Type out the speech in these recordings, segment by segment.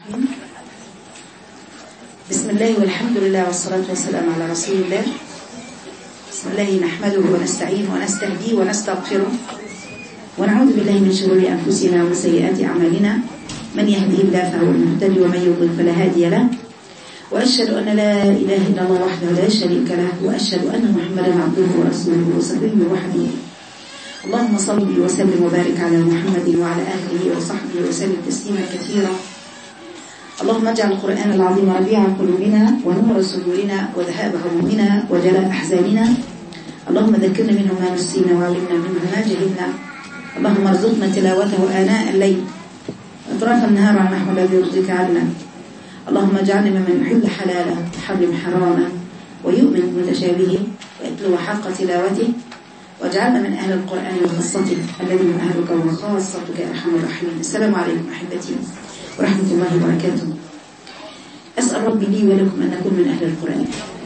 بسم الله والحمد لله والصلاة والسلام على رسول الله بسم الله نحمده ونستعينه ونستهديه ونستغفره ونعوذ بالله من شرور أنفسنا ومن سيئات أعمالنا من يهده الله فهو المهتدي ومن يضلل فلا هادي له وأشهد أن لا إله إلا الله وحده لا شريك له وأشهد أن محمدا عبده ورسوله وصفيه وحبيبه اللهم صل وسلم وبارك على محمد وعلى آله وصحبه وسلم تسليما كثيرا اللهم اجعل القرآن العظيم ربيع قلوبنا ونور صدورنا وذهاب همومنا وجلاء أحزاننا اللهم ذكرنا منه ما نسينا وعلمنا منه ما جهلنا اللهم ارزقنا تلاوته آناء الليل أطراف النهار على نحو الذي يرضيك عنا اللهم اجعلنا ممن يحل حلاله ويحرم حرامه ويؤمن بمتشابهه ويتلو حق تلاوته واجعلنا من أهل القرآن وخاصته الذي من أهلك وخاصتك يا أرحم الراحمين السلام عليكم أحبتي ورحمة الله وبركاته أسأل ربي لي ولكم أن نكون من أهل القرآن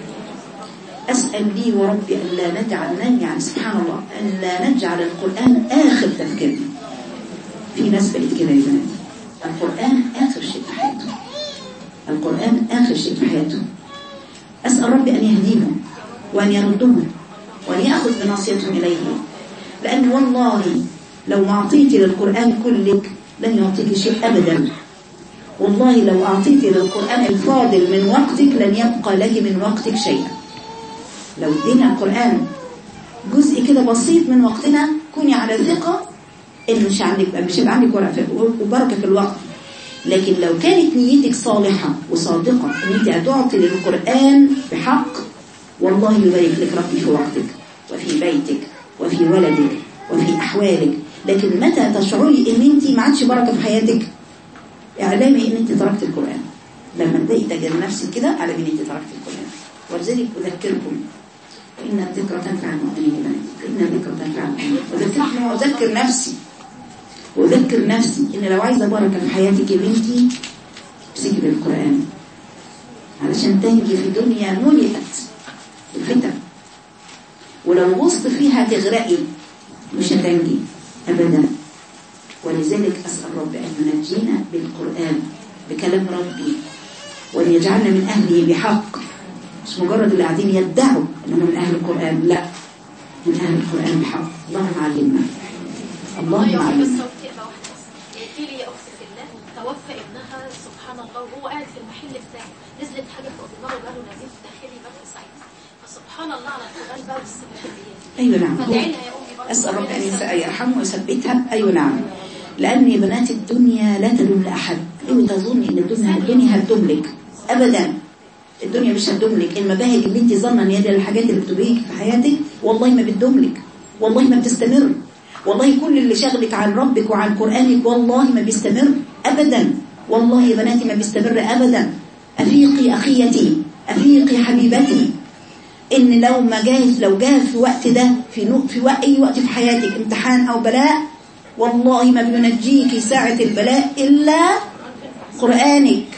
أسأل لي وربي أن لا نجعل يعني سبحان الله أن لا نجعل القرآن آخر تفكيرنا في ناس بقت كده يا بنات القرآن آخر شيء في حياته القرآن آخر شيء في حياته أسأل ربي أن يهديهم وأن يردهم وأن يأخذ بناصيتهم إليه لأن والله لو ما أعطيت للقرآن كلك لن يعطيك شيء أبدا والله لو أعطيت للقرآن الفاضل من وقتك لن يبقى لك من وقتك شيئا لو ادينا القرآن جزء كده بسيط من وقتنا كوني على ثقة إن مش عندك مش هيبقى عندك وبركة في الوقت لكن لو كانت نيتك صالحة وصادقة إن أنت هتعطي للقرآن بحق والله يبارك لك ربي في وقتك وفي بيتك وفي ولدك وفي أحوالك لكن متى تشعري ان انت ما عادش بركه في حياتك اعلامي ان انت تركت القران لما تلاقي تجد نفسك كده اعلمي ان انت تركت القران ولذلك اذكركم فان الذكرى تنفع المؤمنين فان الذكرى تنفع المؤمنين اذكركم واذكر نفسي واذكر نفسي ان لو عايزه بركه في حياتك يا بنتي امسكي بالقران علشان تنجي في دنيا ملئت بالفتن ولو غصت فيها تغرقي مش هتنجي أبدا ولذلك أسأل رب أن ينجينا بالقرآن بكلام ربي وأن يجعلنا من أهله بحق مش مجرد اللي قاعدين يدعوا أنهم من أهل القرآن لا من أهل القرآن بحق اللهم علمنا اللهم علمنا قلت لي يا اختي في الله توفى ابنها سبحان الله وهو قاعد في المحل بتاعه نزلت حاجه فوق دماغه قالوا نزيف داخلي بدء سعيد فسبحان الله على القران بقى والسبحانيات أيوة نعم فادعي لها يا امي برضه أسأل رب أن يرحمه ويثبتها أيوة نعم لأن يا بنات الدنيا لا تدوم لأحد اوعي تظني إن الدنيا الدنيا هتدوملك أبدا الدنيا مش هتدوملك المباهج اللي انت ظنة ان هي دي الحاجات اللي بتبهجك في حياتك والله ما بتدوملك والله ما بتستمر والله كل اللي شغلك عن ربك وعن قرآنك والله ما بيستمر أبدا والله يا بناتي ما بيستمر أبدا أفيقي أخيتي أفيقي حبيبتي ان لو ما جاء لو جاء في وقت ده في نو في وقت اي وقت في حياتك امتحان او بلاء والله ما بينجيك ساعة البلاء الا قرآنك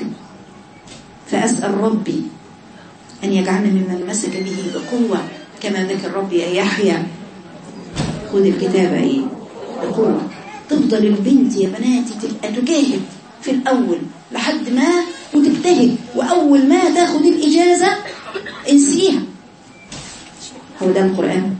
فأسأل ربي أن يجعلنا ممن مسك به بقوة كما ذكر ربي يا يحيى خذ الكتاب ايه بقوة تفضل البنت يا بناتي تبقى تجاهد في الأول لحد ما وتجتهد وأول ما تاخد الإجازة انسيها هو ده القرآن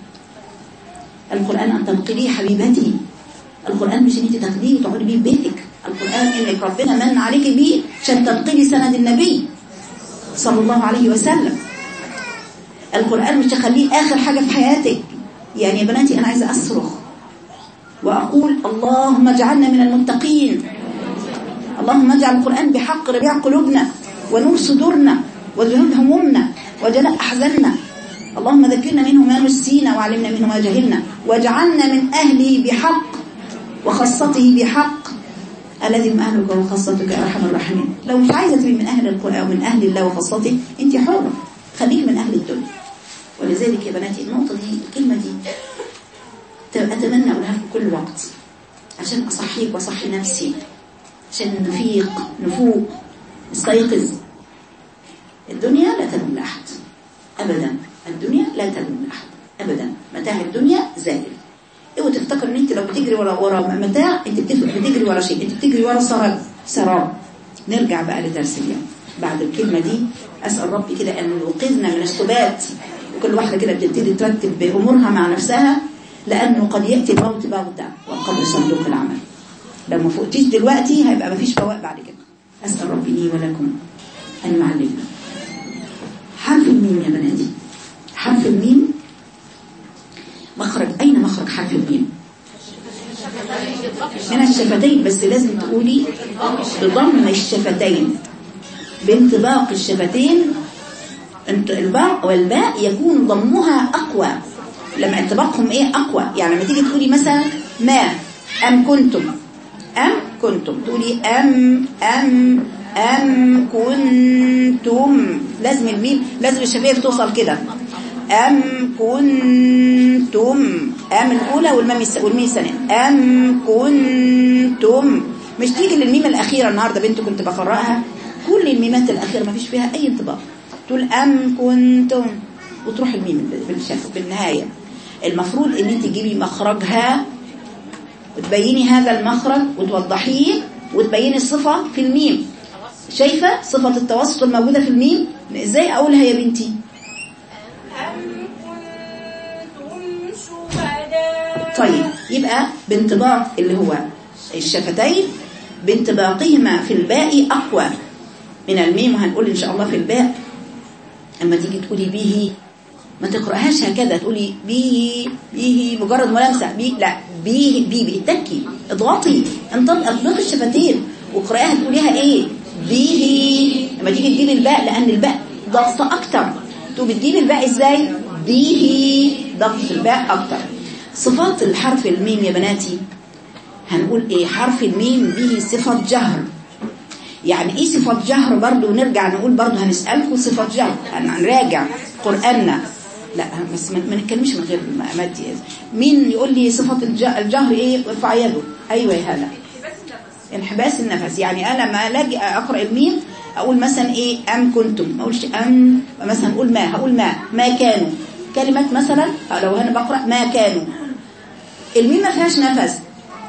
القرآن أن تنقليه حبيبتي القرآن مش ان انت تاخديه وتقعدي بيه في بيتك القرآن انك ربنا من عليك بيه عشان تنقلي سند النبي صلى الله عليه وسلم القرآن مش تخليه آخر حاجة في حياتك يعني يا بناتي أنا عايزة أصرخ وأقول اللهم اجعلنا من المتقين اللهم اجعل القرآن بحق ربيع قلوبنا ونور صدورنا وذهب همومنا وجلاء أحزاننا اللهم ذكرنا منه ما نسينا وعلمنا منه ما جهلنا واجعلنا من أهله بحق وخاصته بحق الذي من أهلك وخاصتك يا أرحم الراحمين لو مش عايزة تبقي من أهل القرآن ومن أهل الله وخاصته أنت حرة خليك من أهل الدنيا ولذلك يا بناتي النقطة دي الكلمة دي أتمنى أقولها في كل وقت عشان أصحيك وأصحي نفسي عشان نفيق نفوق نستيقظ الدنيا لا تدوم لأحد أبدا الدنيا لا تدوم لأحد أبدا متاع الدنيا زائل اوعى تفتكر ان انت لو بتجري ورا ورا متاع انت بتجري ورا شيء انت بتجري ورا سراب سراب نرجع بقى لدرس اليوم بعد الكلمة دي أسأل ربي كده أن يوقظنا من السبات وكل واحدة كده بتبتدي ترتب بأمورها مع نفسها لأنه قد يأتي الموت بغتة والقبر صندوق العمل لو ما فوقتيش دلوقتي هيبقى ما فيش فواق بعد كده أسأل ربي لي ولكم أن يعلمنا حرف الميم يا بناتي حرف الميم مخرج أين مخرج حرف الميم من الشفتين بس لازم تقولي بضم الشفتين بانطباق الشفتين انت- الباء والباء يكون ضمها أقوى لما انطباقهم ايه أقوى يعني لما تيجي تقولي مثلا ما أم كنتم أم كنتم تقولي أم أم أم كنتم لازم الميم لازم الشفايف توصل كده أم كنتم أم الأولى والميم الس- والميم الثانية أم كنتم مش تيجي للميم الأخيرة النهاردة بنت كنت بقرأها كل الميمات الأخيرة ما فيش فيها أي انطباق تقول أم كنتم وتروح الميم بالشف بالنهاية المفروض ان انت تجيبي مخرجها وتبيني هذا المخرج وتوضحيه وتبيني الصفة في الميم شايفة صفة التوسط الموجودة في الميم ازاي اقولها يا بنتي أم كنتم شهداء طيب يبقى بانطباق اللي هو الشفتين بانطباقهما في الباء أقوى من الميم وهنقول إن شاء الله في الباء أما تيجي تقولي به ما تقرأهاش هكذا تقولي به به مجرد ملامسة به لا به به اتكي اضغطي انطلق اطلق الشفتين وقرأها تقوليها ايه به لما تيجي تجيبي الباء لأن الباء ضغط أكتر تقومي تجيبي الباء ازاي به ضغط الباء أكتر صفات الحرف الميم يا بناتي هنقول ايه حرف الميم به صفة جهر يعني ايه صفة جهر برضو ونرجع نقول برضو هنسألكم صفة جهر هنراجع قرآننا لا بس ما ما نتكلمش من غير ما مادي مين يقول لي صفة الج- الجهر ايه ارفع يده ايوه يا هلا انحباس النفس يعني انا ما لاجي اقرا الميم اقول مثلا ايه ام كنتم ما اقولش ام مثلا اقول ما هقول ما ما كانوا كلمه مثلا لو انا بقرا ما كانوا الميم ما فيهاش نفس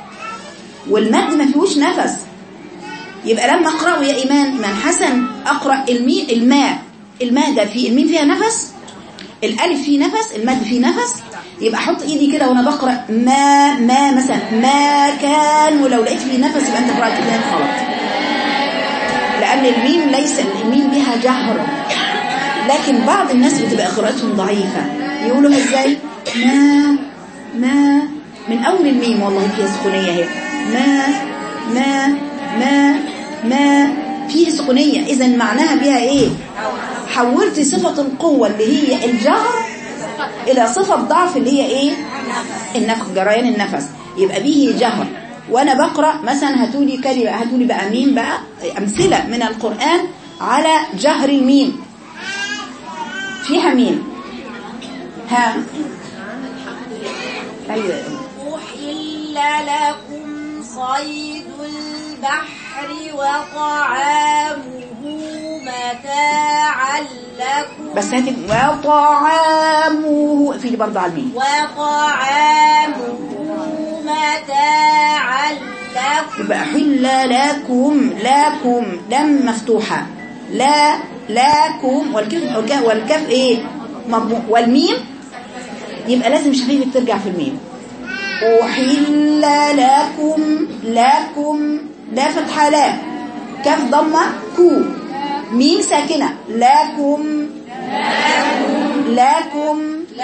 والمد ما فيهوش نفس يبقى لما اقراه يا ايمان ايمان حسن اقرا الميم الماء الماء ده في الميم فيها نفس الالف فيه نفس المد فيه نفس يبقى احط ايدي كده وانا بقرا ما ما مثلا ما كان ولو لقيت فيه نفس يبقى انت قرات كده غلط لان الميم ليس الميم بها جهر لكن بعض الناس بتبقى قراءتهم ضعيفه يقولوا ازاي ما ما من اول الميم والله فيها سخونيه اهي ما ما ما ما فيه سخونيه اذا معناها بها ايه حولت صفه القوه اللي هي الجهر الى صفه ضعف اللي هي ايه النفخ جريان النفس يبقى به جهر وانا بقرا مثلا هاتولي كلمه هاتولي بقى ميم بقى امثله من القران على جهر الميم فيها ميم ها ايوه أحل لكم صيد البحر وطعامه متاعا لكم بس هاتي وطعامه في برضه على الميم وطعامه متاعا لكم يبقى حل لكم لكم لم مفتوحة لا لكم والكف والكاف, والكاف ايه مضموم والميم يبقى لازم شفايفك ترجع في الميم أحل لكم لكم لا فتحة لا كاف ضمة كو ميم ساكنة لكم لكم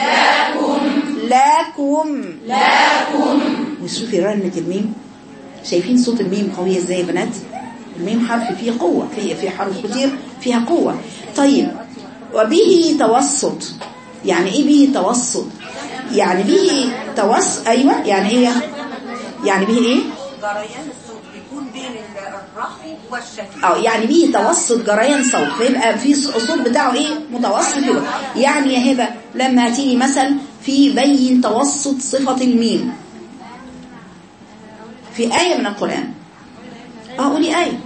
لكم لكم وشوفي رنة الميم شايفين صوت الميم قوية ازاي يا بنات الميم حرف فيه قوة فيه في حرف كتير فيها قوة طيب وبه توسط يعني ايه به توسط يعني به توسط ايوه يعني ايه يعني به ايه جريان الصوت بيكون بين الرخو والشفير اه يعني به توسط جريان صوت فيبقى في ص- الصوت بتاعه ايه متوسط كده يعني يا هبه لما تيجي مثل في بين توسط صفة الميم في آية من القرآن اه قولي آية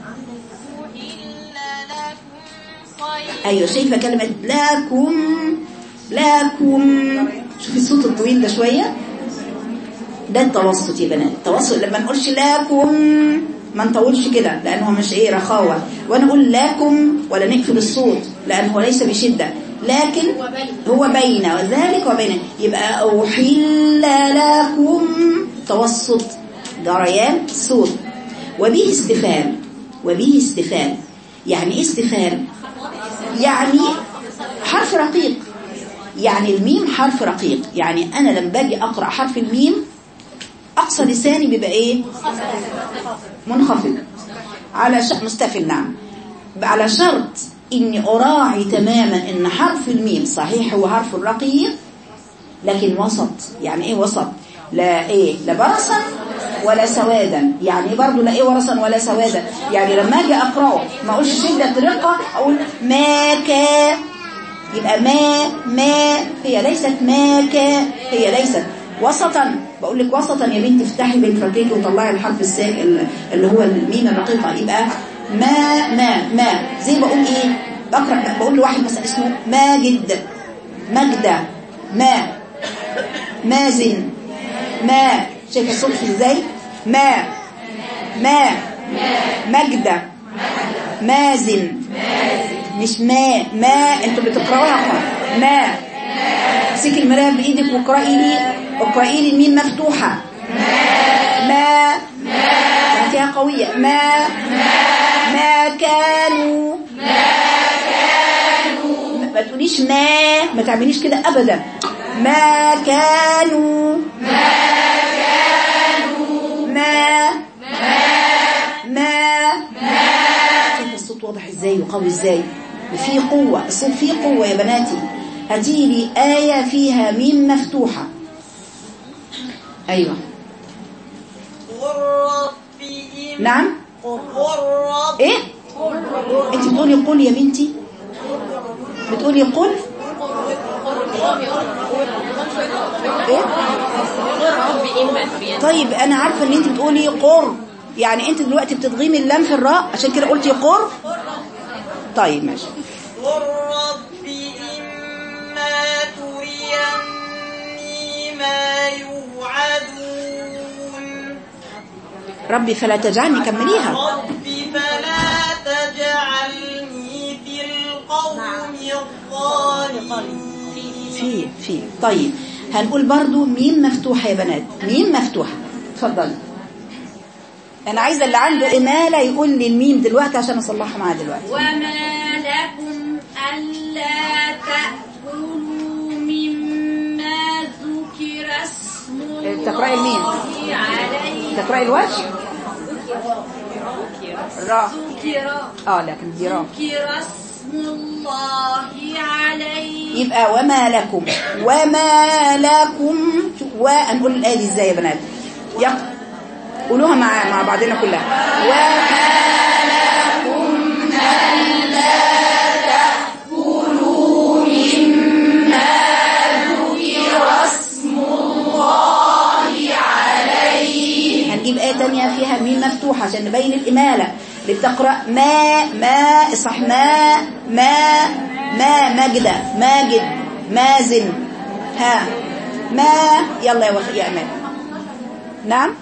ايوه شايفه كلمه لكم لكم شوفي الصوت الطويل ده شويه ده التوسط يا بنات التوسط لما نقولش لكم ما نطولش كده لأنه مش إيه رخاوة ونقول لكم ولا نقفل الصوت لأنه ليس بشدة لكن هو بين وذلك وبين يبقى أحل لكم توسط جريان صوت وبه استفهام وبه استفهام يعني ايه استفهام يعني حرف رقيق يعني الميم حرف رقيق يعني أنا لما باجي أقرأ حرف الميم أقصى لساني بيبقى إيه منخفض على ش... مستفل نعم على شرط إني أراعي تماما إن حرف الميم صحيح هو حرف رقيق لكن وسط يعني إيه وسط لا إيه لا برصا ولا سوادا يعني برضو لا إيه ورصا ولا سوادا يعني لما أجي أقرأه ما أقولش شدة رقة أقول ما كا يبقى ما ما هي ليست ما كا هي ليست وسطا بقول لك وسطا يا بنتي افتحي بين فكيك وطلعي الحرف الساكن اللي هو الميم الرقيقه يبقى ما ما ما زي بقول ايه بقرا بقول لواحد مثلا اسمه ماجد ماجدة ما مازن ما شايفه الصوت ازاي ما ما ماجدة مازن مش ما ما انتوا بتقراوها ما امسكي المرايه بايدك واقراي لي اقراي لي الميم مفتوحه ما ما فيها قويه ما ما كانوا ما تقوليش ما ما تعمليش كده ابدا ما كانوا ما ما شوف الصوت واضح ازاي وقوي ازاي وفي قوة الصوت فيه قوة يا بناتي هاتيلي آية فيها ميم مفتوحة أيوة قل رب إن نعم قل رب ايه انت بتقولي قل يا بنتي بتقولي قل ايه طيب انا عارفه ان انت بتقولي قر يعني انت دلوقتي بتضغيمي اللام في الراء عشان كده قلتي قر طيب ماشي قل رب إما تريني ما يوعدون ربي فلا تجعلني كمليها رب فلا تجعلني في القوم الظالمين في في طيب هنقول برضو ميم مفتوحة يا بنات ميم مفتوحة اتفضلي انا عايزة اللي عنده امالة يقول لي الميم دلوقتي عشان اصلحها معاه دلوقتي وما لكم ألا تأكلوا مما ذكر اسم الله تقرأي الميم. عليه تقرأي الوجه را ذكر اه لكن دي را ذكر اسم الله عليه يبقى وما لكم وما لكم وهنقول الآية دي ازاي يا بنات يق قولوها مع مع بعضنا كلها وما هنجيب آية تانية فيها ميم مفتوحة عشان نبين الإمالة اللي بتقرأ ما ما صح ما ما ما مجدة ماجد مازن ها ما يلا يا وخ... يا أمان نعم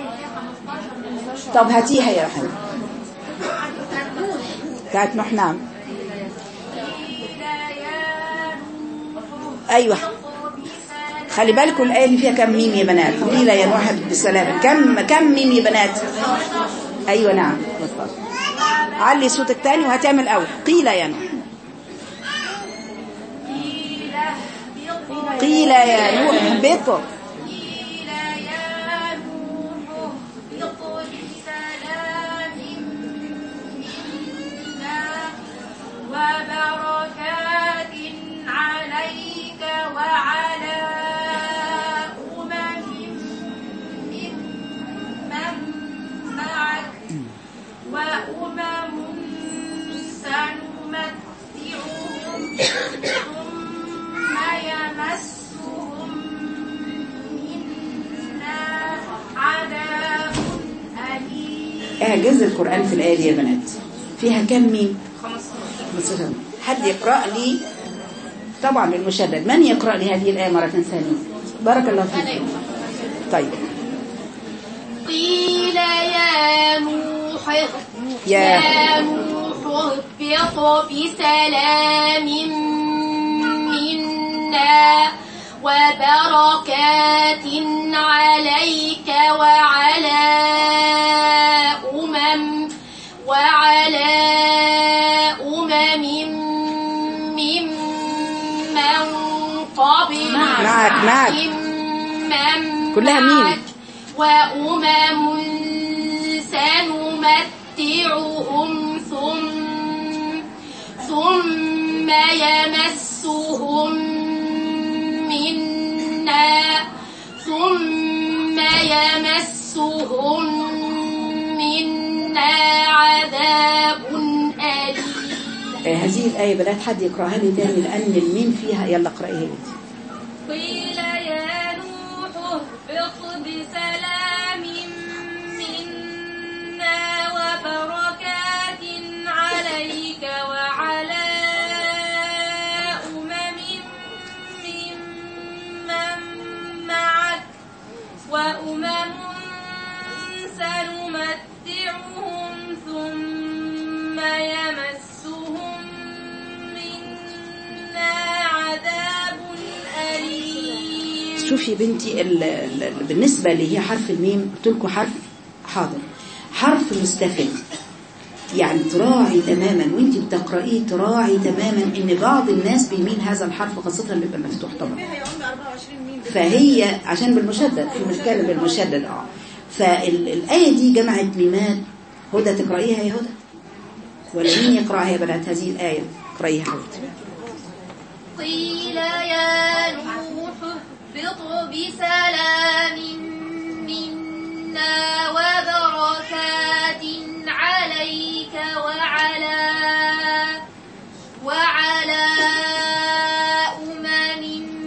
طب هاتيها يا رحمة بتاعت نوح نعم أيوة خلي بالكم الآية اللي فيها كم ميم يا بنات قيل يا نوح بالسلامة كم كم ميم يا بنات أيوة نعم اتفضل. علي صوتك تاني وهتعمل أول قيل يا نوح قيل يا نوح اهبطوا قيل يا نوح اهبط بسلام منا وبركات عليك وعلى أمم ممن معك وأمم سنمتعهم ثم يمسهم منا عذاب أليم اعجز القرآن في الآية دي يا بنات فيها كم ميم 15 حد يقرأ لي طبعا بالمشدد من يقرأ لي هذه الآية مرة ثانية بارك الله فيك طيب قيل يا نوح يا. يا نوح اهبط بسلام منا وبركات عليك وعلى أمم وعلى أمم ممن قبل معك- معك. ممن كلها ميم. معك وأمم سنمتعهم ثم ثم يمسهم منا ثم يمسهم منا عذاب أليم آه، هذه الآية بنات حد يقرأها لي تاني لأن الميم فيها يلا اقرأيها لي قيل يا نوح اهبط بسلام منا وبركات عليك وعلى أمم ممن معك وأمم سنمتعهم ثم يمسهم منا عذاب أليم شوفي بنتي ال ال بالنسبة اللي هي حرف الميم قلت لكم حرف حاضر حرف مستفل يعني تراعي تماما وانت بتقرأيه تراعي تماما ان بعض الناس بيميل هذا الحرف خاصة اللي بيبقى مفتوح طبعا فهي عشان بالمشدد في مشكلة بالمشدد اه فالآية دي جمعت ميمات هدى تقرأيها يا هدى ولا مين يقرأها يا بنات هذه الآية اقرأيها حبيبتي قيل يا نوح اهبط بسلام منا وبركات عليك وعلى وعلى أمم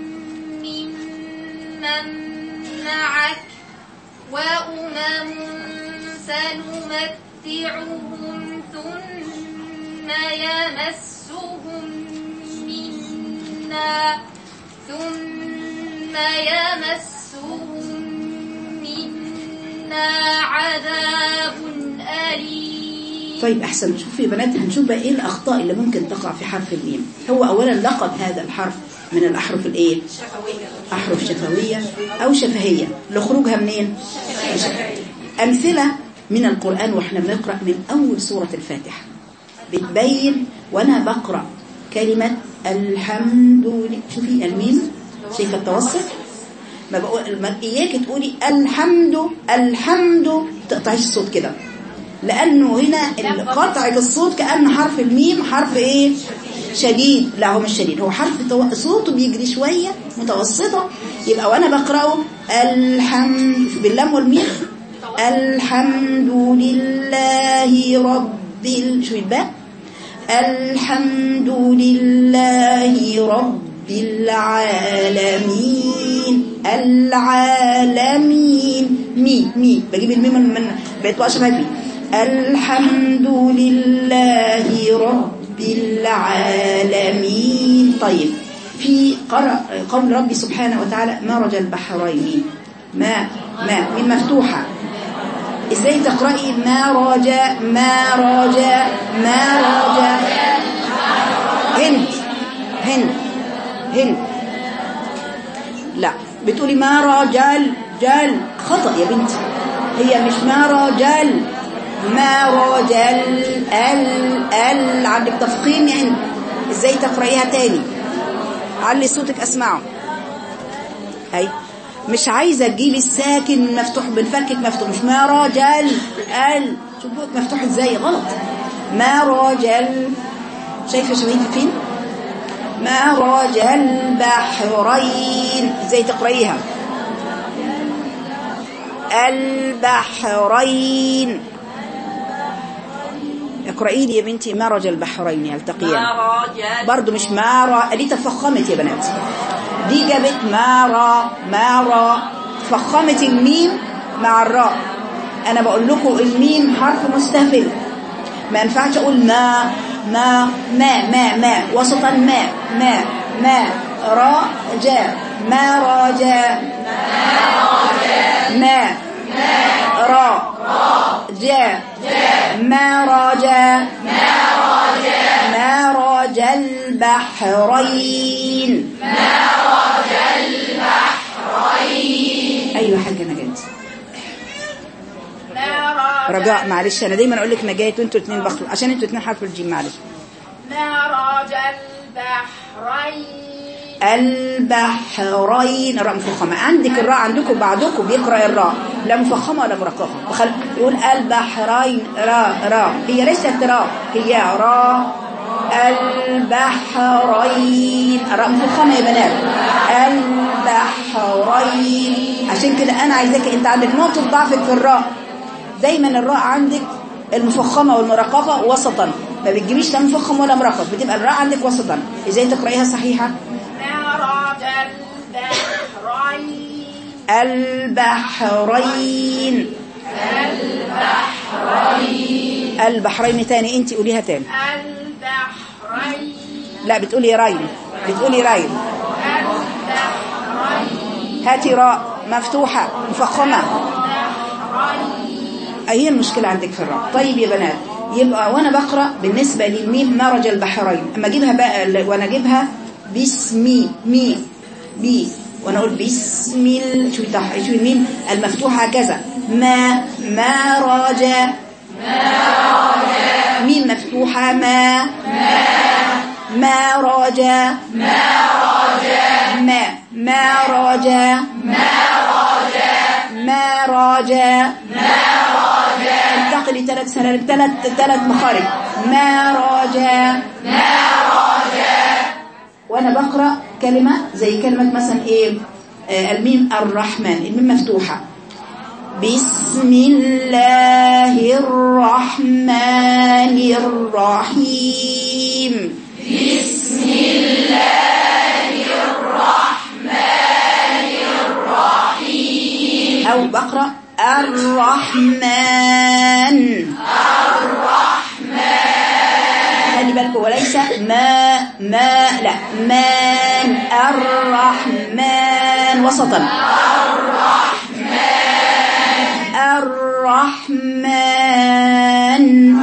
ممن معك وأمم سنمتعهم ثم يمسهم منا ثم يمسهم منا عذاب أليم طيب احسن شوفي يا بنات هنشوف بقى ايه الاخطاء اللي ممكن تقع في حرف الميم هو اولا لقب هذا الحرف من الاحرف الايه احرف شفويه او شفهيه لخروجها منين امثله من القران واحنا بنقرا من اول سوره الفاتحه بتبين وانا بقرا كلمه الحمد لله شوفي الميم شايفه التوسط ما بقول ما اياك تقولي الحمد الحمد تقطعيش الصوت كده لانه هنا قطعة الصوت كأن حرف الميم حرف ايه شديد لا هو مش شديد هو حرف تو... صوته بيجري شوية متوسطة يبقى وانا بقرأه الحمد باللام والميم الحمد لله رب ال... شو الباء الحمد لله رب العالمين العالمين مي مي بجيب الميم من بقيت بقى شبه فيه الحمد لله رب العالمين طيب في قرأ قول ربي سبحانه وتعالى مرج البحرين ما ما من مفتوحة ازاي تقرأي ما رجا ما رجا ما رجا هند هند هند لا بتقولي ما رجال جال خطأ يا بنتي هي مش ما رجال ما رجال ال ال عندك تفخيم يعني ازاي تقرأيها تاني علي صوتك اسمعه اي مش عايزة تجيبي الساكن مفتوح بالفكك مفتوح مش ما رجال ال شوفوا مفتوح ازاي غلط ما رجال شايفة شبهيتي فين مرج البحرين ازاي تقرأيها البحرين اقرأي لي يا بنتي مرج البحرين يلتقيان مرج برضو مش مارا دي تفخمت يا بنات دي جابت مارا مارا فخمت الميم مع الراء انا بقول لكم الميم حرف مستفل ما ينفعش اقول ما ما ما ما ما وسطا ما ما ما را جا ما را جا ما را جا مرج مرج البحرين ايوه حاجه نجاة رجاء معلش انا دايما اقول لك نجاة وانتوا الاثنين بخلوا عشان انتوا الاثنين حرف الجيم معلش مرج البحرين البحرين راء مفخمة عندك الراء عندكم بعضكم بيقرأ الراء لا مفخمة ولا مرققة بخل... يقول البحرين راء راء هي ليست راء هي راء البحرين الراء مفخمة يا بنات البحرين عشان كده أنا عايزاك أنت عندك نقطة ضعفك في الراء دايما الراء عندك المفخمة والمرققة وسطا ما بتجيبيش لا مفخم ولا مرقق بتبقى الراء عندك وسطا ازاي تقرأيها صحيحة مرج البحرين البحرين البحرين البحرين تاني انت قوليها تاني البحرين لا بتقولي راين بتقولي راين هاتي راء مفتوحة مفخمة هي المشكلة عندك في الراء طيب يا بنات يبقى وانا بقرأ بالنسبة للميم مرج البحرين اما اجيبها بقى وانا اجيبها باسمي مي بي وانا اقول بسم ال... شوفي تح... شوفي الميم المفتوحة هكذا ما ما راجا ميم مفتوحة ما ما راجا ما ما ما راجا ما راجا انتقلي ثلاث سلالم ثلاث ثلاث مخارج ما راجا وانا بقرا كلمه زي كلمه مثلا ايه آه الميم الرحمن الميم مفتوحه بسم الله الرحمن الرحيم بسم الله الرحمن الرحيم او بقرا الرحمن خلي بالكم وليس ما ما لا من الرحمن وسطا الرحمن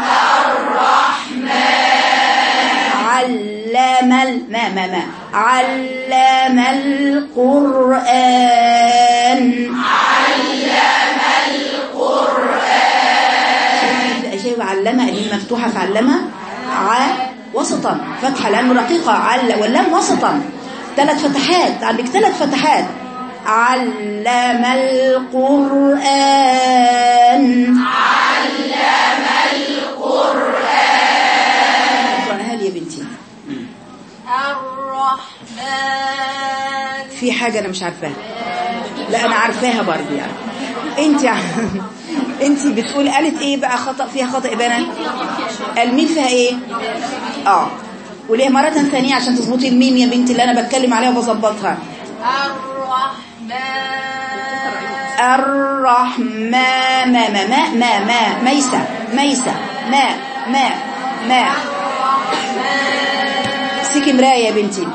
علم ال- ما ما ما علم القرآن شيء علمة اللي مفتوحة في علمة ع وسطا فتحة لأنه رقيقة عل واللام وسطا ثلاث فتحات عندك ثلاث فتحات علم القرآن علم القرآن لي يا بنتي الرحمن في حاجة أنا مش عارفاها لا أنا عارفاها برضه يعني أنت أنت بتقول قالت إيه بقى خطأ فيها خطأ يا بنات الميم فيها إيه آه وليه مرة ثانية عشان تظبطي الميم يا بنتي اللي أنا بتكلم عليها وبظبطها الرحمن الرحمن ما ما ما ما ما ميسة ميسة ما ما ما سيكي مراية يا بنتي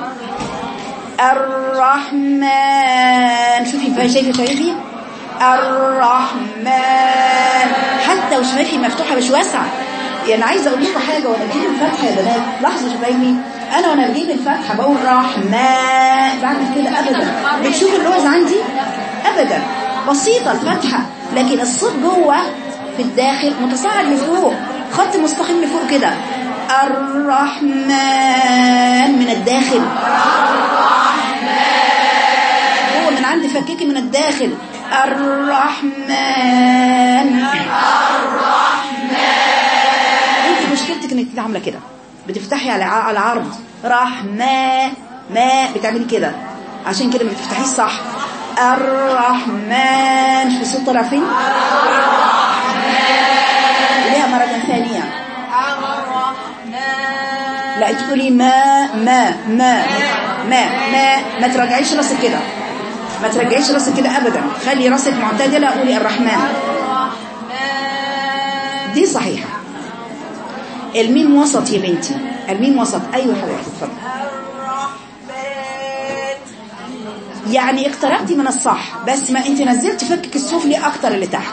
الرحمن شوفي بقى شايفه شايفي الرحمن حتى وشفايفي مفتوحة مش واسعة يعني عايزة اقول لكم حاجة وانا بجيب الفتحة يا بنات لاحظوا شفايفي انا وانا بجيب الفتحة بقول رحمن بعمل كده ابدا بتشوف اللوز عندي ابدا بسيطة الفتحة لكن الصوت جوه في الداخل متصاعد لفوق خط مستقيم لفوق كده الرحمن من الداخل هو من عند فكيكي من الداخل الرحمن انت مشكلتك انك انت عامله كده بتفتحي على على عرض رحمة ما بتعملي كده عشان كده ما بتفتحيش صح الرحمن شوفي الصوت طلع فين ليها مرة ثانية الرحمن لا تقولي ما ما ما ما ما ما ترجعيش راسك كده ما ترجعيش راسك كده ابدا خلي راسك معتدله قولي الرحمن الرحمن دي صحيحه الميم وسط يا بنتي الميم وسط ايوه حضرتك اتفضل الرحمن يعني اقتربتي من الصح بس ما انت نزلت فكك السفلي اكتر اللي تحت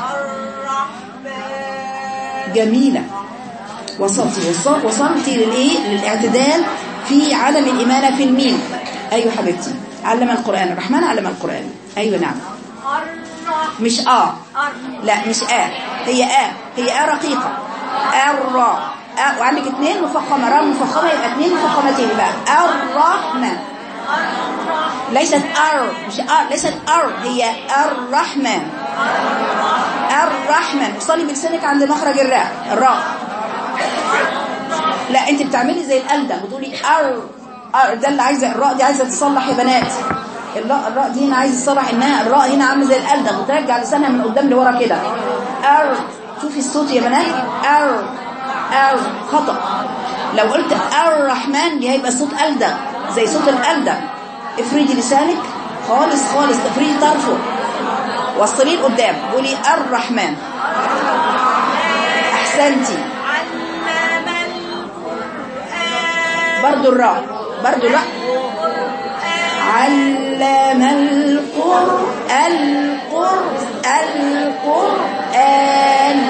جميلة وصلتي وص- وصلتي للايه للاعتدال في عدم الإمالة في الميم ايوه حبيبتي علم القرآن الرحمن علم القرآن ايوه نعم مش اه لا مش آ هي آ هي آ رقيقة الراء آ وعندك اثنين مفخمة راء مفخمة يبقى اثنين مفخمتين يبقى الرحمن ليست ار مش ار ليست ار هي الرحمن الرحمن وصلي بلسانك عند مخرج الراء الراء لا انت بتعملي زي القلده بتقولي ار ار ده اللي عايزه الراء دي عايزه تصلح يا بنات الراء الراء دي هنا عايزه تصلح انها الراء هنا عامله زي القلده بترجع لسانها من قدام لورا كده ار شوفي الصوت يا بنات ار ار خطا لو قلت الرحمن دي هيبقى صوت قلده زي صوت القلده افردي لسانك خالص خالص افردي طرفه وصليه لقدام قولي الرحمن احسنتي برضو الراء برضو لا علم القر القر القرآن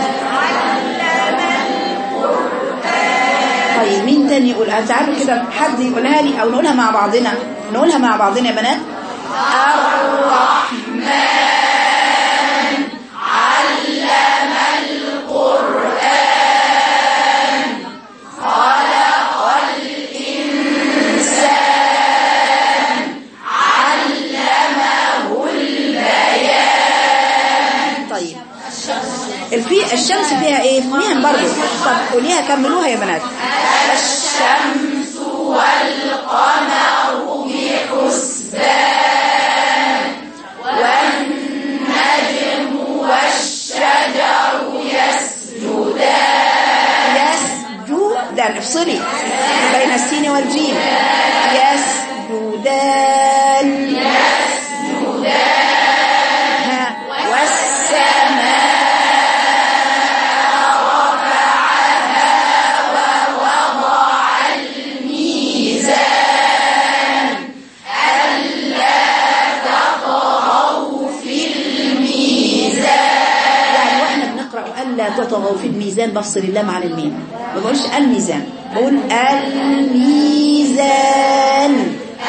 طيب مين تاني يقول تعالوا كده حد يقولها لي او نقولها مع بعضنا نقولها مع بعضنا يا بنات طيب الفي الشمس فيها ايه فيها برضه طب قوليها كملوها يا بنات الشمس والقمر بحسبان والنجم والشجر يسجدان يسجدان افصلي بين السين والجيم يسجدان ها والسماء يعني واحنا بنقرأ ألا تطغوا في الميزان بفصل اللام عن الميم ما بقولش الميزان بقول الميزان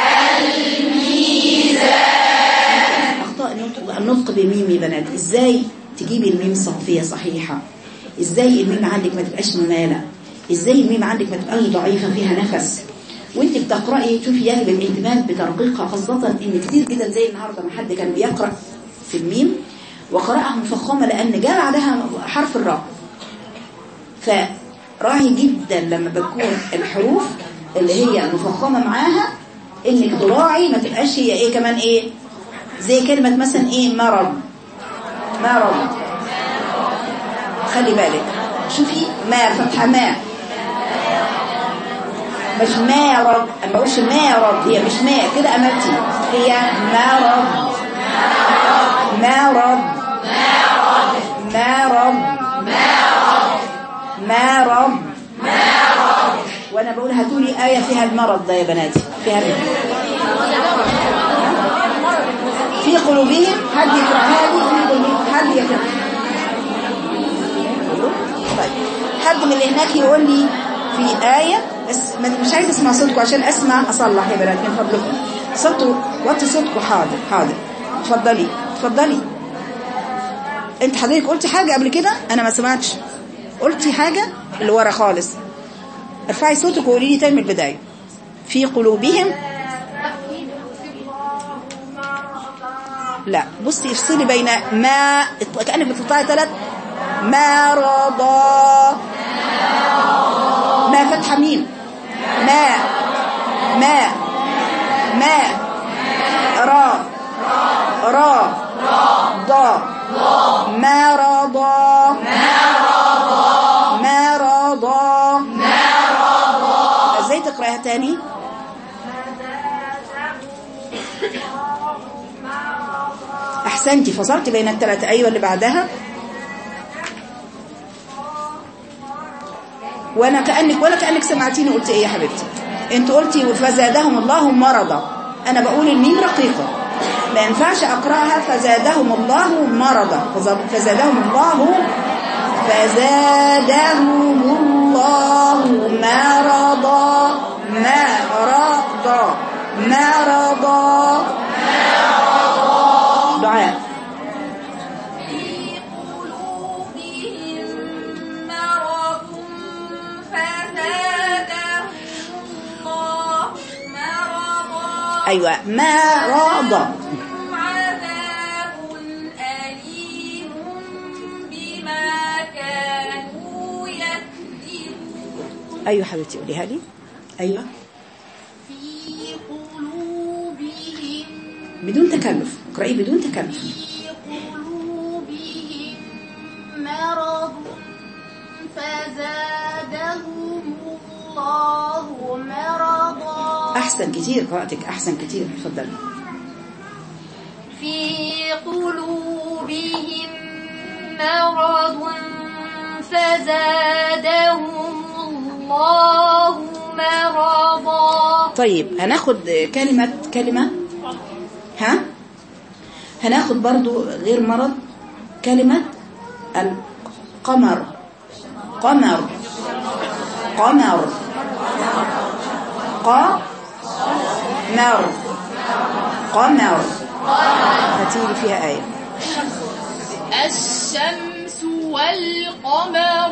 أخطاء النطق النطق بميم يا بنات إزاي تجيبي الميم صافية صحيحة إزاي الميم عندك ما تبقاش ممالة إزاي الميم عندك ما تبقاش ضعيفة فيها نفس وانت بتقرأي شوفي يجب الاهتمام بترقيقها خاصة ان كتير جدا زي النهاردة ما حد كان بيقرأ في الميم وقرأها مفخمة لأن جاء بعدها حرف الراء فراعي جدا لما بتكون الحروف اللي هي مفخمة معاها انك تراعي ما تبقاش هي ايه كمان ايه زي كلمة مثلا ايه مرض مرض خلي بالك شوفي ما فتحة ما مش مارض ما بقولش مارض هي مش ما كده امرتي هي مرض مرض مرض مرض وانا بقول هاتوا لي ايه فيها المرض ده يا بناتي فيها في قلوبهم حد يقراها لي في قلوبهم حد يقرا طيب حد من اللي هناك يقول لي في آية بس ما- مش عايز اسمع صوتكم عشان اسمع اصلح يا بنات من فضلكم صوتوا وطي صوتكم حاضر حاضر اتفضلي اتفضلي انت حضرتك قلتي حاجة قبل كده انا ما سمعتش قلتي حاجة اللي ورا خالص ارفعي صوتك وقولي لي تاني من البداية في قلوبهم لا بصي افصلي بين ما كأنك بتقطعي ثلاث ما رضى ما فتحة ميم ما ما ما را را ضا ما رضى ما رضى ازاي تقراها تاني احسنتي فصلتي بين الثلاثه ايوه اللي بعدها وانا كانك ولا كانك سمعتيني قلت ايه يا حبيبتي انت قلتي فزادهم الله مرضا انا بقول الميم رقيقه ما ينفعش أقرأها فزادهم الله مرضا فز- فزادهم الله فزادهم الله مرضا مرضا مرضا دعاء في قلوبهم مرض فزادهم الله مرضا أيوة مرضا عذاب أليم بما كانوا يكذبون أيوة حبيبتي قوليها لي أيوة في قلوبهم بدون تكلف اقرأي بدون تكلف في قلوبهم مرض فزادهم الله مرضا أحسن كتير قراءتك أحسن كتير تفضلي في قلوبهم مرض فزادهم الله مرضا طيب هناخد كلمة كلمة ها هناخد برضو غير مرض كلمة القمر قمر قمر قمر قمر هتيجي فيها آية الشمس والقمر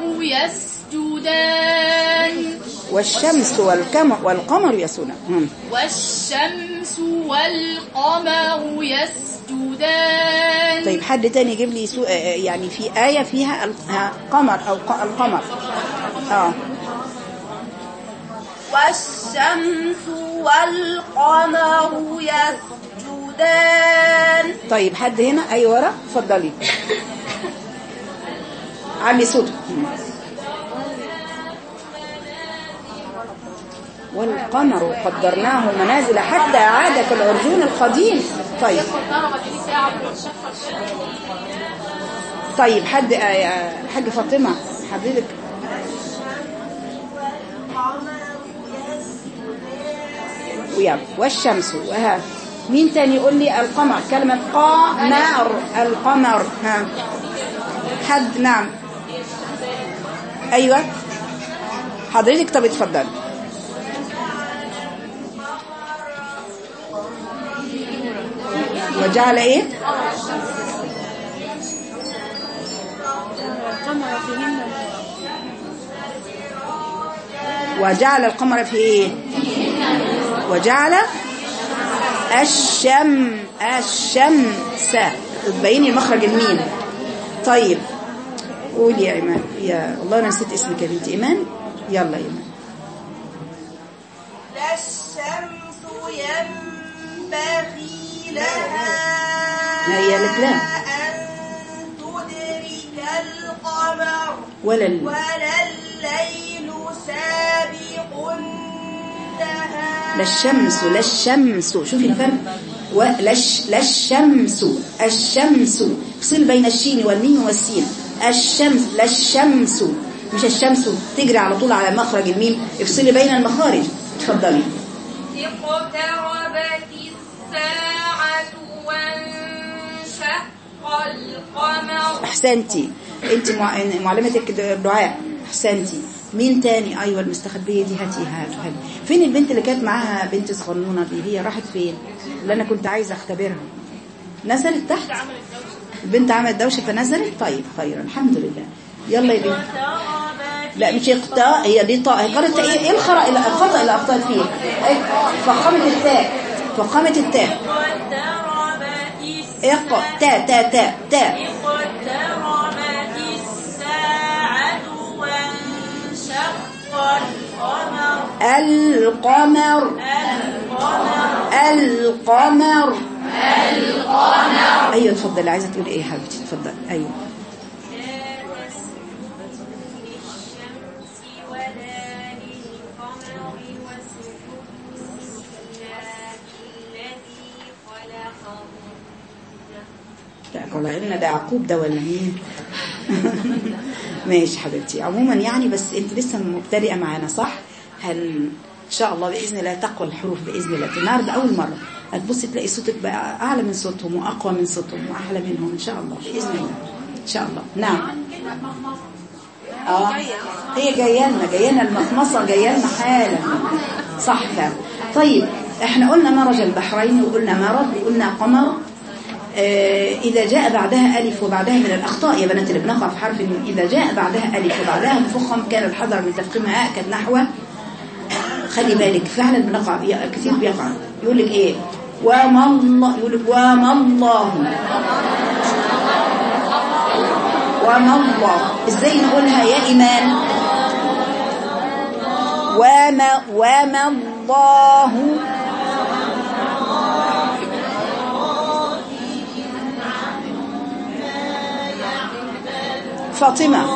يسجدان والشمس والقمر والقمر يسون هم. والشمس والقمر يسجدان طيب حد تاني يجيب لي سو... آه، يعني في آية فيها ال- ها، قمر أو ق- القمر اه والشمس والقمر يسجدان طيب حد هنا أي ورا اتفضلي علي صوتك والقمر قدرناه منازل حتى عاد كالعرجون القديم طيب ضربت في ساعة وانشق الشمس طيب حد آه، آه، حاج فاطمة حبيبك ويلا والشمس وها مين تاني يقول لي القمر كلمة قمر القمر ها حد نعم ايوه حضرتك طب اتفضل وجعل ايه وجعل القمر في ايه وجعل الشم الشمس تبيني مخرج الميم طيب قولي يا ايمان يا الله انا نسيت اسمك يا بنتي ايمان يلا يا ايمان لا الشمس ينبغي لها ما هي قالت لا أن تدرك القمر ولا ال... ولا الليل سابق النهار لا الشمس لا الشمس شوفي الفرق ولا الش- لا الشمس الشمس فصل بين الشين والميم والسين الشمس لا الشمس مش الشمس تجري على طول على مخرج الميم افصلي بين المخارج اتفضلي اقتربت الساعة وانشق القمر احسنتي انت مع- معلمتك دعاء احسنتي مين تاني ايوه المستخبيه دي هاتي هاتي هاتي فين البنت اللي كانت معاها بنت صغنونه دي هي راحت فين اللي انا كنت عايزه اختبرها نزلت تحت البنت عملت دوشه فنزلت طيب خير الحمد لله يلا يا بنت لا مش اقطاع هي دي طاء هي قالت ايه ايه الخطا اللي الخطا اللي اخطات فيه إيه؟ فخامه التاء فخامه التاء اق تا تا تا تا اقتربت الساعة وانشق القمر القمر القمر القمر ايوه اتفضلي عايزه تقولي ايه يا حبيبتي اتفضلي ايوه لا تسجد للشمس ولا للقمر واسجدوا لله الذي خلقهن لا قال لنا ده يعقوب ده ولا مين ماشي حبيبتي عموما يعني بس انت لسه مبتدئه معانا صح هن ان شاء الله باذن الله تقوى الحروف باذن الله النهارده اول مره هتبصي تلاقي صوتك بقى اعلى من صوتهم واقوى من صوتهم واحلى منهم ان شاء الله باذن الله ان شاء الله نعم اه هي جايه لنا جايه لنا المخمصه جايه لنا حالا صح فعلا طيب احنا قلنا مرج البحرين وقلنا مرض وقلنا قمر آه، إذا جاء بعدها ألف وبعدها من الأخطاء يا بنات اللي بنقع في حرف النون إذا جاء بعدها ألف وبعدها مفخم كان الحذر من تفخيمها أكد نحوه خلي بالك فعلا بنقع بي- كثير بيقع يقول لك إيه وما الله يقول لك وما الله وما الله إزاي نقولها يا إيمان وما وما الله فاطمة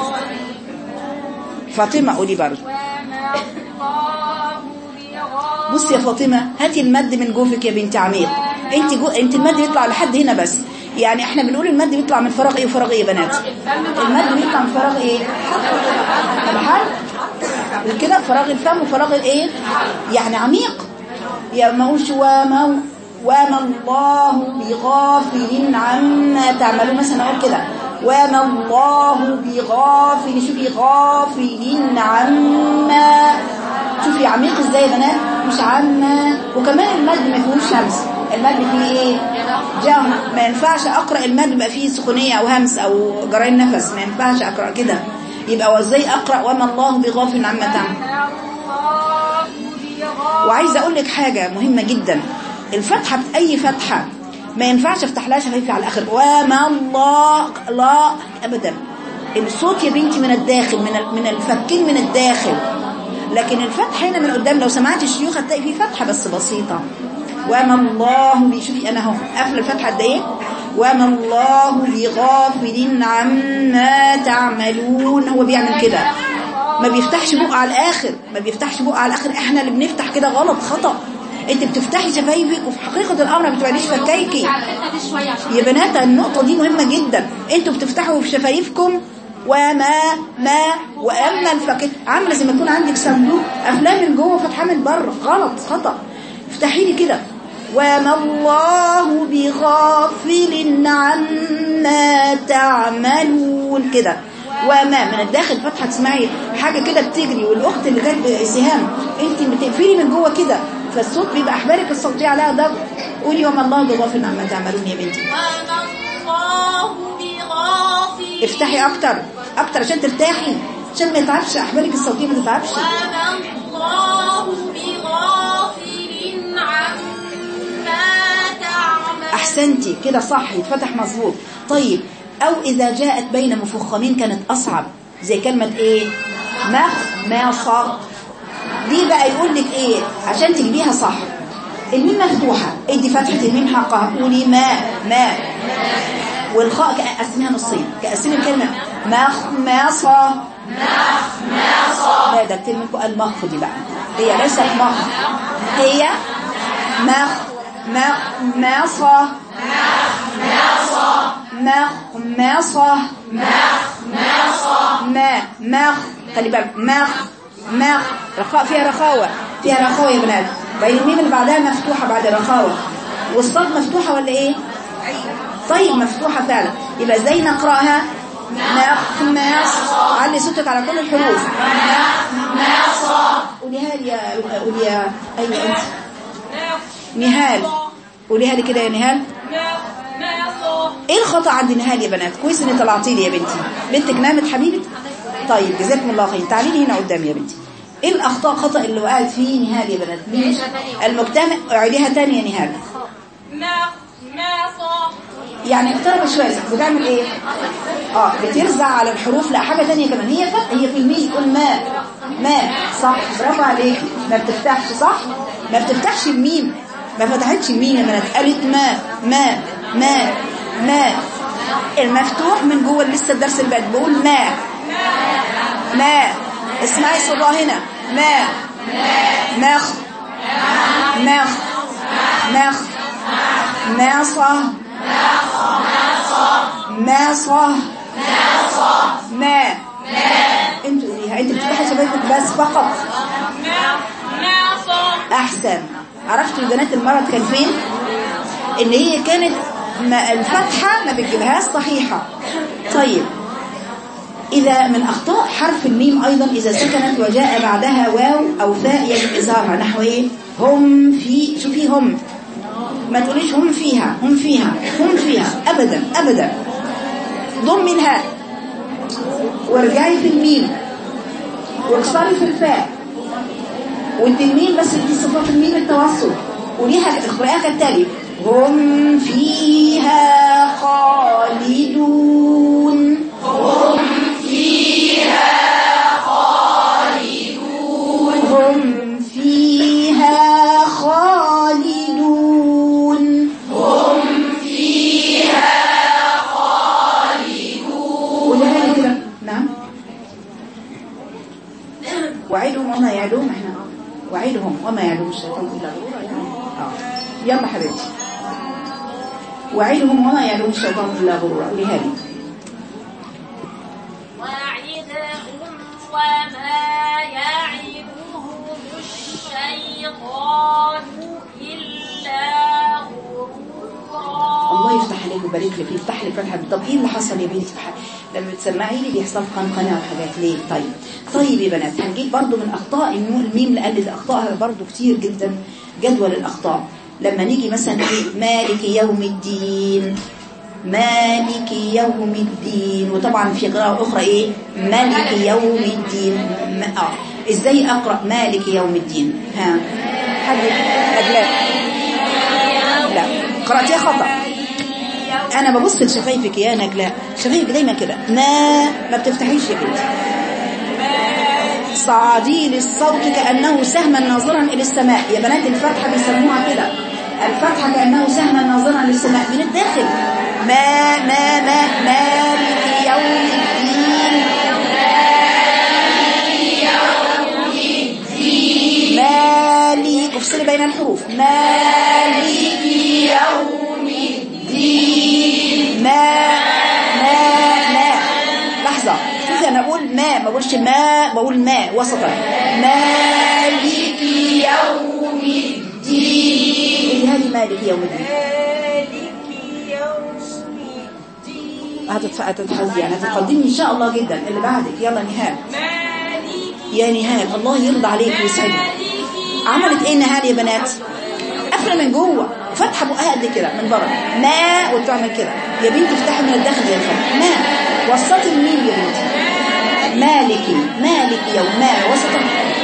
فاطمة قولي برضه وما الله بغافل بصي يا فاطمة هاتي المد من جوفك يا بنت عمير انت جو... انت المد يطلع لحد هنا بس يعني احنا بنقول المد بيطلع من فراغ ايه وفراغ ايه يا بنات المد بيطلع من فراغ ايه الحرف كده فراغ الفم وفراغ الايه يعني عميق يا موش وما وما الله بغافل عما تعملون مثلا اقول كده وما الله بغافل شوفي غافل عما شوفي عميق ازاي يا بنات مش عما وكمان المد ما فيهوش همس المد فيه ايه جمع ما ينفعش اقرا المد يبقى فيه سخونيه او همس او جرين نفس ما ينفعش اقرا كده يبقى وازاي اقرا وما الله بغافل عما تعمل الله بغافل وعايزه اقول لك حاجه مهمه جدا الفتحه اي فتحه ما ينفعش افتح لها شفايفي على الاخر وما الله لا ابدا الصوت يا بنتي من الداخل من ال- من الفكين من الداخل لكن الفتحه هنا من قدام لو سمعت الشيوخ هتلاقي فيه فتحه بس بسيطه وما الله بي- شوفي انا اهو قافله الفتحه قد ايه وما الله بغافل عما تعملون هو بيعمل كده ما بيفتحش بقه على الاخر ما بيفتحش بقه على الاخر احنا اللي بنفتح كده غلط خطأ انت بتفتحي شفايفك وفي حقيقة الامر ما بتبعديش فكايكي على الحته دي شويه عشان يا بنات النقطة دي مهمة جدا انتوا بتفتحوا في شفايفكم وما ما واما الفك عامله زي ما يكون عندك صندوق قافلاه من جوه وفتحاه من بره غلط خطأ افتحي لي كده وما الله بغافل عما تعملون كده وما من الداخل فتحه تسمعي حاجه كده بتجري والاخت اللي جت سهام انت بتقفلي من جوه كده فالصوت بيبقى احبالك الصوتيه عليها ضغط قولي وما الله بغافل عما تعملون يا بنتي وما الله بغافل افتحي اكتر اكتر عشان ترتاحي عشان ما يتعبش احبالك الصوتيه ما تتعبش وما الله بغافل عما تعمل احسنتي كده صح يتفتح مظبوط طيب او اذا جاءت بين مفخمين كانت اصعب زي كلمه ايه مخ ما صار دي بقى يقول لك ايه عشان تجيبيها صح الميم مفتوحه ادي فتحه الميم حقها قولي ما ما والخاء قسميها نصين قسمي الكلمه مخمصه مخمصه لا ده كتير منكم قال مخ دي بقى هي ليست مخ هي مخ مخمصه مخمصة مخمصة ما مخ خلي بالك مخ مخ رخاء فيها رخاوة فيها رخاوة يا بنات بين الميم اللي بعدها مفتوحة بعد رخاوة والصاد مفتوحة ولا ايه طيب مفتوحة فعلا يبقى ازاي نقرأها مخمص علي صوتك على كل الحروف مخمصة قوليها لي يا قولي يا ايوه انت نهال قوليها لي كده يا نهال مخمصة ايه الخطأ عند نهال يا بنات كويس ان طلعتي لي يا بنتي بنتك نامت حبيبتي طيب جزاكم الله خير تعالي لي هنا قدامي يا بنتي ايه الاخطاء خطأ اللي وقعت فيه نهال يا بنات مين المجتمع اعيديها تاني يا نهال مخمصة يعني اقترب شويه بتعمل ايه اه بترزع على الحروف لا حاجه تانية كمان هي فتح هي في الميم تقول ما ما صح برافو عليك ما بتفتحش صح ما بتفتحش الميم ما فتحتش الميم يا بنات قالت ما ما ما ما المفتوح من جوه لسه الدرس اللي بعد بقول ما ما اسمعي صدى هنا ما مخ مخ مخ ماصة ماصة ما انتوا قوليها انت بتفتحي شبابك بس فقط مخمصة احسان عرفتوا يا بنات المرض كان فين ان هي كانت ما الفتحة ما بتجيبهاش صحيحة طيب إذا من أخطاء حرف الميم أيضا إذا سكنت وجاء بعدها واو أو فاء يجب إظهارها نحو إيه هم في شوفي هم ما تقوليش هم فيها هم فيها هم فيها أبدا أبدا ضم الهاء وارجعي في الميم واكسري في الفاء والتنوين بس دي صفات الميم التوسط وليها اقراءها كالتالي هم فيها خالدون هم فيها خالدون هم فيها خالدون قولها لي كده نعم وعدهم وما يعدون احنا وعدهم وما يعدون الشيطان الا غرورا يعني اه يلا حبيبتي وعدهم وما يعدون الشيطان الا غرورا قولها لي وعدهم وما يعدهم الشيطان إلا غرورا الله يفتح عليك ويبارك لك يفتح لك فتحه طب ايه اللي حصل يا بنتي في ح- لما تسمعي لي بيحصل قنقنه وحاجات ليه طيب طيب يا بنات هنجيب برضو من اخطاء النو- الميم لان الاخطاء برضو كتير جدا جدول الاخطاء لما نيجي مثلا ايه مالك يوم الدين مالك يوم الدين وطبعا في قراءة أخرى إيه مالك يوم الدين م- آه. إزاي أقرأ مالك يوم الدين ها حد أجلاء لا قرأتيها خطأ انا ببص لشفايفك يا نجلاء شفايفك دايما كده ما ما بتفتحيش يا بنتي صعدي للصوت كانه سهما ناظرا الى السماء يا بنات الفتحه بيسموها كده الفتحه كانه سهما ناظرا للسماء من الداخل ما ما ما مالك يوم الدين مالك افصلي بين الحروف مالك يوم الدين ما ما ما لحظة شوفي أنا أقول ما ما بقولش ما بقول ما وسطا مالك يوم الدين هذه مالك يوم الدين هتتف- هتتحدي يعني هتتقدمي إن شاء الله جدا اللي بعدك يلا نهال يا نهال الله يرضى عليك ويسعدك عملت ايه نهال يا بنات قافله من جوه فاتحه بقها قد كده من بره ما وتعمل كده يا بنتي افتحي من الداخل زي الفتح ما وسطي الميم يا بنتي مالكي مالكي يوم ما وسط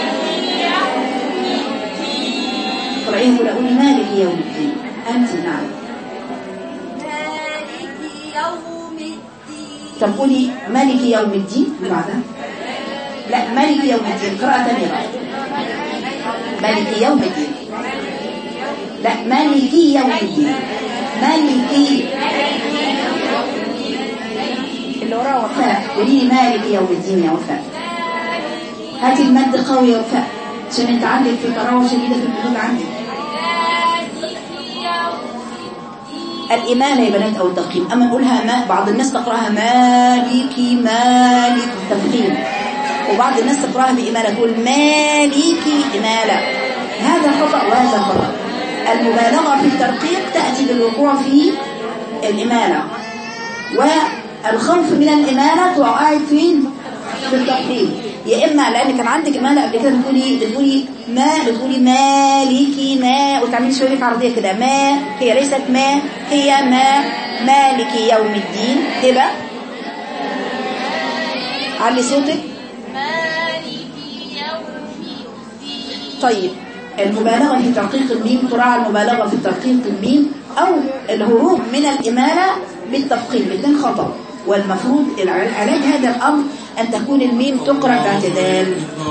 قرأيها كده قولي مالكي يوم الدين انت نعم مالك يوم الدين طب قولي مالكي يوم الدين اللي بعدها لا مالكي يوم الدين قراءة ثانية بقى مالكي يوم الدين لا مالكي يوم الدين مالكي اللي وراه وفاء قولي لي مالكي يوم الدين يا وفاء هاتي المد قوي يا وفاء عشان انت عندك في طراوه شديده في الحدود عندك الإمالة يا بنات أو التفخيم أما نقولها ما بعض الناس تقرأها مالكي مالك تفخيم وبعض الناس تقرأها بإمالة تقول مالكي إمالة هذا خطأ وهذا خطأ المبالغة في الترقيق تأتي بالوقوع في الإمالة والخوف من الإمالة تقع قاعد فين؟ في التفخيم يا إما لأن كان عندك إمالة قبل كده بتقولي بتقولي ما بتقولي مالكي ما وتعملي شوية في عرضية كده ما هي ليست ما هي ما مالكي يوم الدين هبة علي صوتك مالك يوم الدين طيب المبالغة في ترقيق الميم تراعى المبالغة في ترقيق الميم أو الهروب من الإمالة بالتفخيم الاثنين خطأ والمفروض الع- علاج هذا الأمر أن تكون الميم تقرأ باعتدال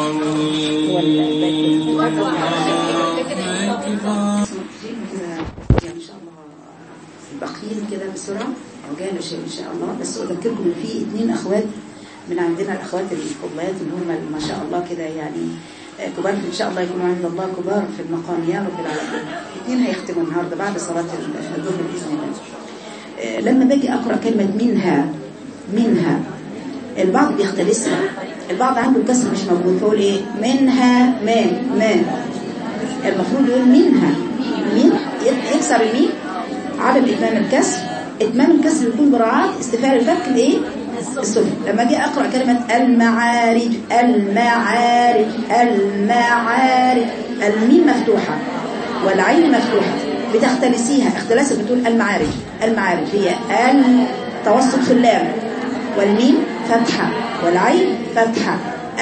يعني إن شاء الله باقيين كده بسرعة عجالة شيء إن شاء الله بس أذكركم إن في اثنين أخوات من عندنا الأخوات الفضليات اللي هم ما شاء الله كده يعني آه، كبار إن شاء الله يكونوا عند الله كبار في المقام يا رب العالمين اثنين هيختموا النهاردة بعد صلاة الظهر بإذن الله آه، لما باجي أقرأ كلمة منها منها البعض بيختلسها البعض عنده الكسر مش موجود فقول ايه منها من من المفروض يقول منها مين يكسر الميم عدم اتمام الكسر اتمام الكسر يكون براعاة استفال الفك الايه السفلي لما اجي اقرا كلمه المعارج المعارج المعارج الميم مفتوحه والعين مفتوحه بتختلسيها اختلاسك بتقول المعارج المعارج هي التوسط في اللام والميم فتحه والعين فتحه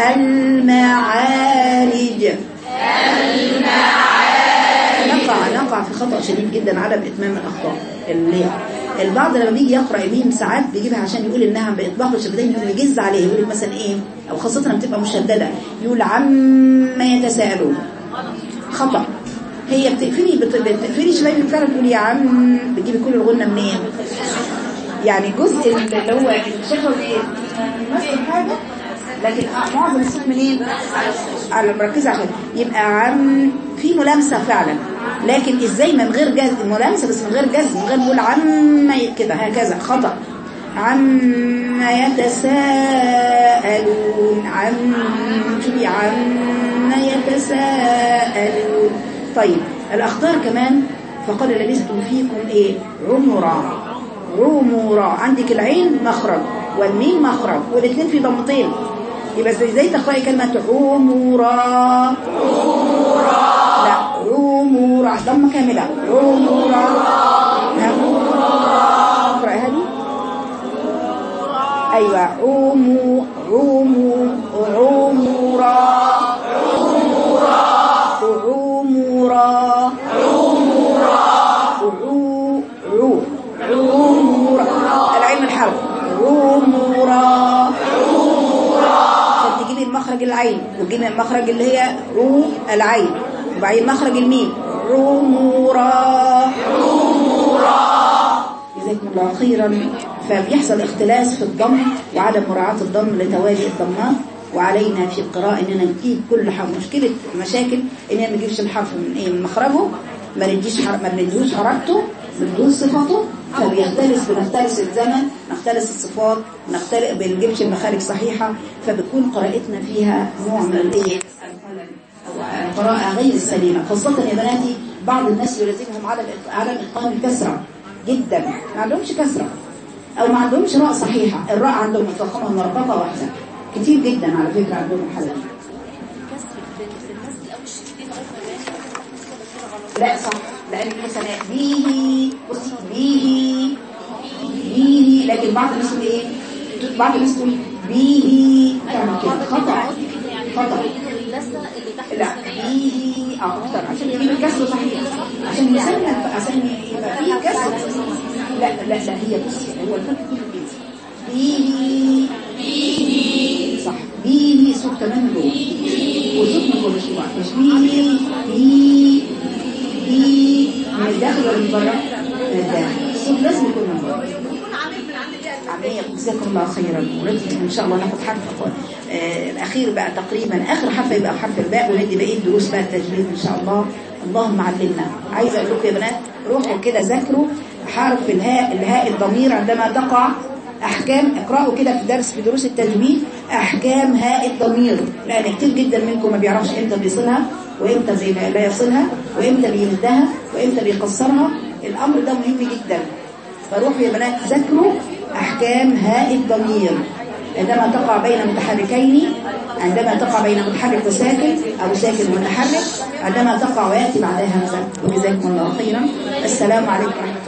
المعارج نقع نقع في خطأ شديد جدا عدم إتمام الأخطاء اللي البعض لما بيجي يقرأ ميم ساعات بيجيبها عشان يقول إنها بإطباق الشفتين يقول يجز عليه يقول مثلا إيه أو خاصة لما بتبقى مشددة يقول عما يتساءلون خطأ هي بتقفلي بت- بتقفلي شوية فعلا تقول يا عم بتجيبي كل الغنة منين يعني جزء اللي هو الشفوي مثل حاجة لكن آه، معظم الصوت منين على مركزة عشان يبقى عم في ملامسة فعلا لكن ازاي من غير جزم ملامسة بس من غير جزم من غير نقول عم كده هكذا خطأ عما يتساءلون عم شوفي عما يتساءلون طيب الأخطار كمان فقد لبثت فيكم ايه عمرا عمرا عندك العين مخرج والميم مخرج والاثنين في ضمتين يبقى زي زي تقرأي كلمة عمرا لا عمرا ضمة كاملة عمرا اقرأ هذه أيوة عمو عمو عمرا عمرا عو عو عمرا العين الحرف عمرا عشان تجيبي المخرج العين وتجيبي المخرج اللي هي رو العين وبعدين مخرج الميم عمرا جزاكم الله خيرا فبيحصل اختلاس في الضم وعدم مراعاة الضم لتوالي الضمات وعلينا في القراءة اننا نجيب كل حرف مشكلة مشاكل اننا ما نجيبش الحرف من ايه من مخرجه ما نديش حر... ما بندوش حركته بندوس صفته فبيختلس بنختلس الزمن نختلس الصفات نختلس بنجيبش المخارج صحيحة فبتكون قراءتنا فيها نوع من الايه الخلل او قراءة غير سليمة خاصة يا بناتي بعض الناس يلزمهم عدم عدم اتقان الكسرة جدا ما عندهمش كسرة او ما عندهمش راء صحيحة الراء عندهم مفخمة مربطة واحدة كتير جدا على فكرة عندهم الحالة دي لا صح لان مثلا به بصي به به لكن بعض الناس تقول ايه بعض الناس تقول به تعمل كده خطأ خطأ لا به اه اكتر عشان يجيب الكسر صحيح عشان يسلم عشان يبقى فيه كسر لا لا لا هي بصي هو الفرق كله كده به به صح به صوت كمان له وصوت من كل شيء مش به به به من الداخل ولا من بره؟ من الداخل الصوت لازم يكون من بره عملية جزاكم الله خيرا ونرجع ان شاء الله ناخد حرف آه الاخير بقى تقريبا اخر حرف يبقى حرف الباء وندي بقيه دروس بقى التجويد ان شاء الله اللهم علمنا عايزه اقول لكم يا بنات روحوا كده ذاكروا حرف الهاء الهاء الضمير عندما تقع احكام اقراوا كده في درس في دروس التجويد احكام هاء الضمير لان كتير جدا منكم ما بيعرفش امتى بيصلها وامتى زي ما لا يصلها وامتى بيمدها وامتى بيقصرها الامر ده مهم جدا فروحوا يا بنات ذاكروا أحكام هاء الضمير عندما تقع بين متحركين عندما تقع بين متحرك وساكن أو ساكن ومتحرك عندما تقع ويأتي بعدها همزة وجزاكم الله خيرا السلام عليكم ورحمة الله